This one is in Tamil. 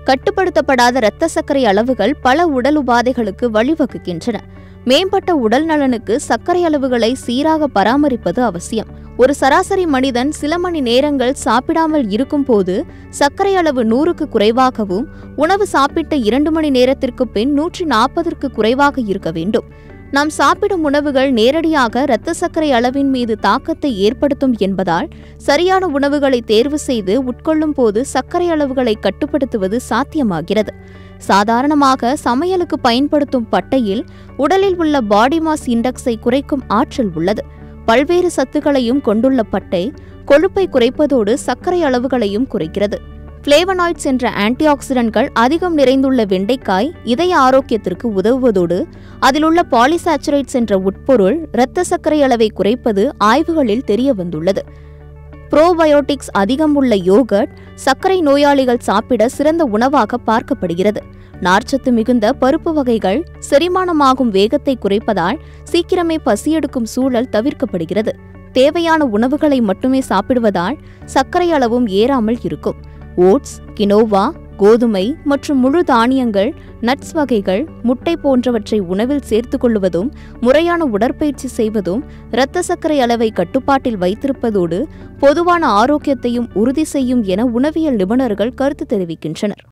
கட்டுப்படுத்தப்படாத இரத்த சர்க்கரை அளவுகள் பல உடல் உபாதைகளுக்கு வழிவகுக்கின்றன மேம்பட்ட உடல் நலனுக்கு சர்க்கரை அளவுகளை சீராக பராமரிப்பது அவசியம் ஒரு சராசரி மனிதன் சில மணி நேரங்கள் சாப்பிடாமல் இருக்கும்போது சர்க்கரை அளவு நூறுக்கு குறைவாகவும் உணவு சாப்பிட்ட இரண்டு மணி நேரத்திற்கு பின் நூற்றி நாற்பதற்கு குறைவாக இருக்க வேண்டும் நாம் சாப்பிடும் உணவுகள் நேரடியாக இரத்த சர்க்கரை அளவின் மீது தாக்கத்தை ஏற்படுத்தும் என்பதால் சரியான உணவுகளை தேர்வு செய்து உட்கொள்ளும் போது சர்க்கரை அளவுகளை கட்டுப்படுத்துவது சாத்தியமாகிறது சாதாரணமாக சமையலுக்கு பயன்படுத்தும் பட்டையில் உடலில் உள்ள பாடி மாஸ் இண்டெக்ஸை குறைக்கும் ஆற்றல் உள்ளது பல்வேறு சத்துக்களையும் கொண்டுள்ள பட்டை கொழுப்பை குறைப்பதோடு சர்க்கரை அளவுகளையும் குறைக்கிறது பிளேவனாய்ட்ஸ் என்ற ஆன்டிஆக்சிடன்ட்கள் அதிகம் நிறைந்துள்ள வெண்டைக்காய் இதய ஆரோக்கியத்திற்கு உதவுவதோடு அதில் உள்ள பாலிசாச்சுரேட்ஸ் என்ற உட்பொருள் இரத்த சர்க்கரை அளவை குறைப்பது ஆய்வுகளில் தெரிய வந்துள்ளது புரோபயோட்டிக்ஸ் அதிகம் உள்ள யோகர்ட் சர்க்கரை நோயாளிகள் சாப்பிட சிறந்த உணவாக பார்க்கப்படுகிறது நார்ச்சத்து மிகுந்த பருப்பு வகைகள் செரிமானமாகும் வேகத்தை குறைப்பதால் சீக்கிரமே பசியெடுக்கும் சூழல் தவிர்க்கப்படுகிறது தேவையான உணவுகளை மட்டுமே சாப்பிடுவதால் சர்க்கரை அளவும் ஏறாமல் இருக்கும் ஓட்ஸ் கினோவா கோதுமை மற்றும் முழு தானியங்கள் நட்ஸ் வகைகள் முட்டை போன்றவற்றை உணவில் சேர்த்துக் கொள்வதும் முறையான உடற்பயிற்சி செய்வதும் இரத்த சர்க்கரை அளவை கட்டுப்பாட்டில் வைத்திருப்பதோடு பொதுவான ஆரோக்கியத்தையும் உறுதி செய்யும் என உணவியல் நிபுணர்கள் கருத்து தெரிவிக்கின்றனர்